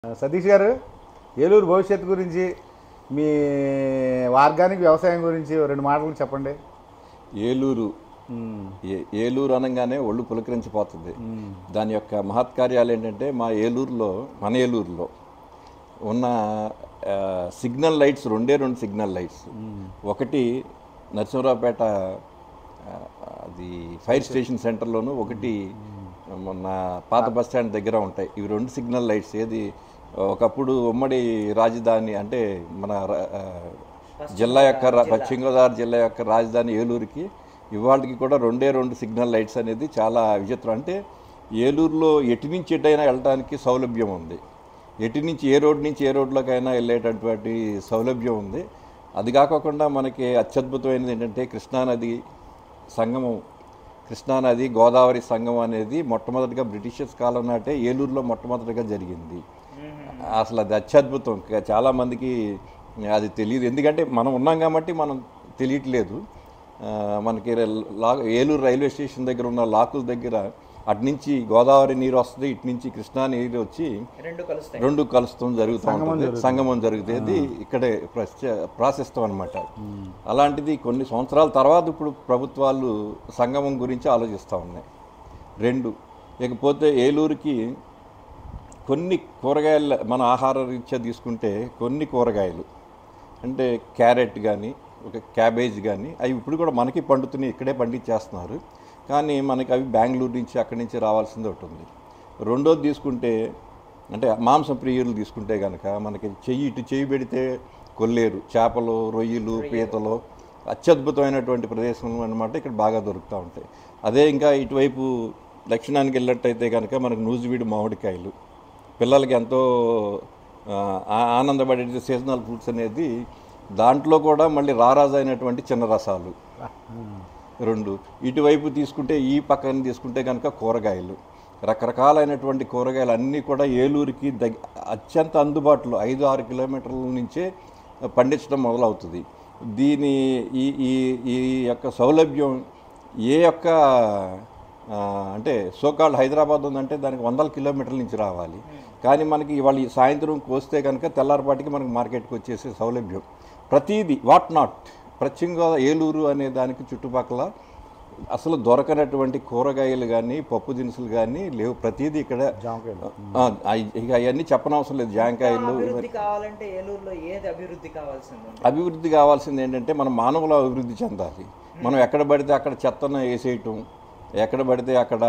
సతీష్ గారు ఏలూరు భవిష్యత్తు గురించి మీ ఆర్గానిక్ వ్యవసాయం గురించి ఓ రెండు మాటలు చెప్పండి ఏలూరు ఏ- ఏలూరు అనగానే ఒళ్ళు పులకరించిపోతుంది దాని యొక్క మహత్కార్యాలు ఏంటంటే మా ఏలూరులో మన ఏలూరులో ఉన్న ఆ, సిగ్నల్ లైట్స్ రెండే రెండు సిగ్నల్ లైట్స్ ఒకటి నరసింహరావుపేట ఆ, అది ఫైర్ స్టేషన్ సెంటర్లోను ఒకటి మొన్న పాత బస్ స్టాండ్ దగ్గర ఉంటాయి ఇవి రెండు సిగ్నల్ లైట్స్ ఏది ఒకప్పుడు ఉమ్మడి రాజధాని అంటే మన రా- ఆ, జిల్లా యొక్క రా- పశ్చిమ గోదావరి జిల్లా యొక్క రాజధాని ఏలూరుకి ఇవాళకి కూడా రెండే రెండు సిగ్నల్ లైట్స్ అనేది చాలా విచిత్రం అంటే ఏలూరులో ఎటు నుంచి ఎటైనా వెళ్ళడానికి సౌలభ్యం ఉంది ఎటు నుంచి ఏ రోడ్ నుంచి ఏ రోడ్లోకైనా వెళ్ళేటటువంటి సౌలభ్యం ఉంది అది కాకుండా మనకి అత్యద్భుతమైనది ఏంటంటే కృష్ణానది సంగమం కృష్ణానది గోదావరి సంగమం అనేది మొట్టమొదటిగా బ్రిటిషర్స్ కాలం నాటే ఏలూరులో మొట్టమొదటిగా జరిగింది అసలు అది అత్యద్భుతం క- చాలా మందికి అది తెలియదు ఎందుకంటే మనం ఉన్నాం కాబట్టి మనం తెలియట్లేదు ఆ, మనకి ర- లా ఏలూరు రైల్వే స్టేషన్ దగ్గర ఉన్న లాకుల దగ్గర అటు నుంచి గోదావరి నీరు వస్తుంది ఇటు నుంచి కృష్ణా నీరు వచ్చి రెండు కలుస్తాయి రెండు కలుస్తాం జరుగుతూ ఉంటుంది సంగమం జరుగుతుంది ఇక్కడే ప్రశ్న ప్రాశస్తం అనమాట అలాంటిది కొన్ని సంవత్సరాల తర్వాత ఇప్పుడు ప్రభుత్వాలు సంగమం గురించి ఆలోచిస్తూ ఉన్నాయి రెండు ఇకపోతే ఏలూరుకి కొన్ని కూరగాయలు మన ఆహార రీత్యా తీసుకుంటే కొన్ని కూరగాయలు అంటే క్యారెట్ కానీ ఒక క్యాబేజ్ కానీ అవి ఇప్పుడు కూడా మనకి పండుతున్నాయి ఇక్కడే పండించేస్తున్నారు కానీ మనకి అవి బెంగళూరు నుంచి అక్కడి నుంచి రావాల్సింది ఒకటి ఉంది రెండోది తీసుకుంటే అంటే మాంసం ప్రియులు తీసుకుంటే కనుక మనకి చెయ్యి ఇటు చెయ్యి పెడితే కొల్లేరు చేపలు రొయ్యలు పీతలు అత్యద్భుతమైనటువంటి ప్రదేశం అనమాట ఇక్కడ బాగా దొరుకుతూ ఉంటాయి అదే ఇంకా ఇటువైపు దక్షిణానికి వెళ్ళినట్టయితే కనుక మనకు నూజివీడు మామిడికాయలు పిల్లలకి ఎంతో ఆ, ఆ- ఆనందపడే సీజనల్ ఫ్రూట్స్ అనేది దాంట్లో కూడా మళ్ళీ రారాజు అయినటువంటి చిన్న రసాలు రెండు ఇటువైపు తీసుకుంటే ఈ పక్కన తీసుకుంటే కనుక కూరగాయలు రకరకాలైనటువంటి కూరగాయలు అన్నీ కూడా ఏలూరుకి దగ్ అత్యంత అందుబాటులో ఐదు ఆరు కిలోమీటర్ల నుంచే పండించడం మొదలవుతుంది దీని ఈ ఈ ఈ యొక్క సౌలభ్యం ఏ యొక్క ఆ, అంటే సోకాల్ హైదరాబాద్ ఉందంటే దానికి వందల కిలోమీటర్ల నుంచి రావాలి కానీ మనకి ఇవాళ ఈ సాయంత్రం కోస్తే కనుక తెల్లారిపాటికి మనకి మార్కెట్కి వచ్చేసే సౌలభ్యం ప్రతీది వాట్ నాట్ పశ్చిమ గోదావరి ఏలూరు అనే దానికి చుట్టుపక్కల అసలు దొరకనటువంటి కూరగాయలు కానీ పప్పు దినుసులు కానీ లేవు ప్రతిదీ ఇక్కడ జామకాయలు ఆ, అయి- ఇక అవన్నీ చెప్పనవసరం లేదు జాంకాయలు అభివృద్ధి కావాలంటే ఏలూరులో ఏది అభివృద్ధి కావాల్సింది ఉంది? అభివృద్ధి కావాల్సింది ఏంటంటే మనం మానవుల అభివృద్ధి చెందాలి మనం ఎక్కడ పడితే అక్కడ చెత్తను వేసేయటం ఎక్కడ పడితే అక్కడ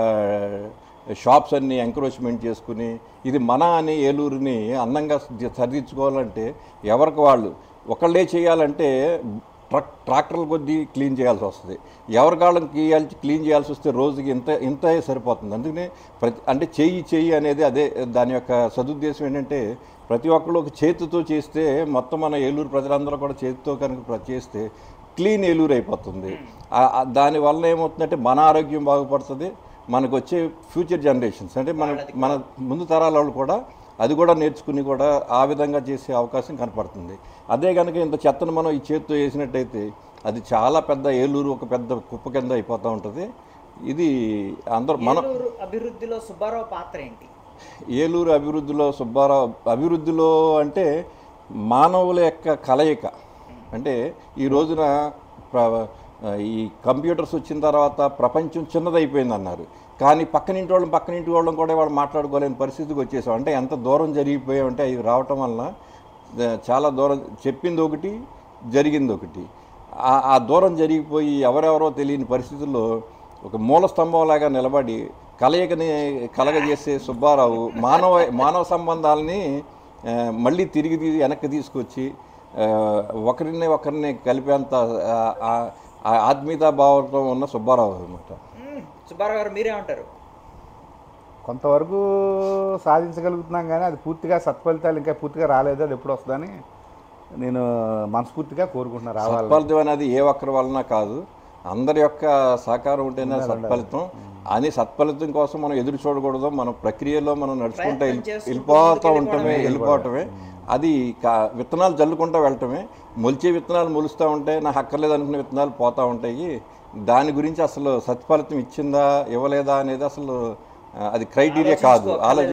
షాప్స్ అన్ని ఎంక్రోచ్మెంట్ చేసుకుని ఇది మన అని ఏలూరుని అందంగా సర్ది- సరిదిద్దుకోవాలంటే ఎవరికి వాళ్ళు ఒకళ్ళే చేయాలంటే ట్రక్ ట్రాక్టర్ల కొద్దీ క్లీన్ చేయాల్సి వస్తుంది ఎవరి కాళ్ళకి క్లియాల్సి క్లీన్ చేయాల్సి వస్తే రోజుకి ఇంత ఇంత సరిపోతుంది అందుకనే ప్రతి అంటే చెయ్యి చెయ్యి అనేది అదే దాని యొక్క సదుద్దేశం ఏంటంటే ప్రతి ఒక్కళ్ళు ఒక చేతితో చేస్తే మొత్తం మన ఏలూరు ప్రజలందరూ కూడా చేతితో కనుక ప్ర- చేస్తే క్లీన్ ఏలూరు అయిపోతుంది ఆ- ఆ- దానివల్ల ఏమవుతుందంటే మన ఆరోగ్యం బాగుపడుతుంది మనకు వచ్చే ఫ్యూచర్ జనరేషన్స్ అంటే మన మన ముందు తరాల వాళ్ళు కూడా అది కూడా నేర్చుకుని కూడా ఆ విధంగా చేసే అవకాశం కనపడుతుంది అదే కనుక ఇంత చెత్తను మనం ఈ చేతితో వేసినట్టయితే అది చాలా పెద్ద ఏలూరు ఒక పెద్ద కుప్ప కింద అయిపోతూ ఉంటుంది ఇది అందరూ మనం ఏలూరు అభివృద్ధిలో సుబ్బారావు పాత్ర ఏంటి ఏలూరు అభివృద్ధిలో సుబ్బారావు అభివృద్ధిలో అంటే మానవుల యొక్క కలయిక అంటే ఈ రోజున ప్ర- ఈ కంప్యూటర్స్ వచ్చిన తర్వాత ప్రపంచం చిన్నదైపోయింది అన్నారు కానీ పక్కనింటి వాళ్ళం పక్కనింటి వాళ్ళం కూడా వాళ్ళు మాట్లాడుకోలేని పరిస్థితికి వచ్చేసాం అంటే ఎంత దూరం జరిగిపోయామంటే అవి రావటం వలన ఆ, చాలా దూరం చెప్పింది ఒకటి జరిగింది ఒకటి ఆ- ఆ దూరం జరిగిపోయి ఎవరెవరో తెలియని పరిస్థితుల్లో ఒక మూల స్తంభంలాగా నిలబడి కలయికని కలగజేసే సుబ్బారావు మానవ మానవ సంబంధాలని ఆ, మళ్ళీ తిరిగి తీ- వెనక్కి తీసుకొచ్చి ఆ, ఒకరిని ఒకరిని కలిపేంత ఆ, ఆ, ఆ ఆత్మీయతా భావంతో ఉన్న సుబ్బారావు అనమాట మ్మ్. సుబ్బారావు గారు మీరేమంటారు కొంతవరకు సాధించగలుగుతున్నాం కానీ అది పూర్తిగా సత్ఫలితాలు ఇంకా పూర్తిగా రాలేదు అది ఎప్పుడు వస్తుందని నేను మనస్ఫూర్తిగా కోరుకుంటున్నాను రావాలి సత్ఫలితం అనేది ఏ ఒక్కరి వలన కాదు అందరి యొక్క సహకారం ఉంటేనే సత్ఫలితం అని సత్ఫలితం కోసం మనం ఎదురు చూడకూడదు మన ప్రక్రియలో మనం నడుచుకుంటూ వెళ్ళి- చేస్తూ వెళ్ళిపోతూ ఉండటమే వెళ్ళిపోవటమే అది కా- విత్తనాలు చల్లుకుంటూ వెళ్ళటమే మొలిచే విత్తనాలు మొలుస్తూ ఉంటాయి నాకు అక్కర్లేదు అనుకునే విత్తనాలు పోతూ ఉంటాయి దాని గురించి అసలు సత్ఫలితం ఇచ్చిందా ఇవ్వలేదా అనేది అసలు ఆ, అది క్రైటీరియా కాదు ఆలోచి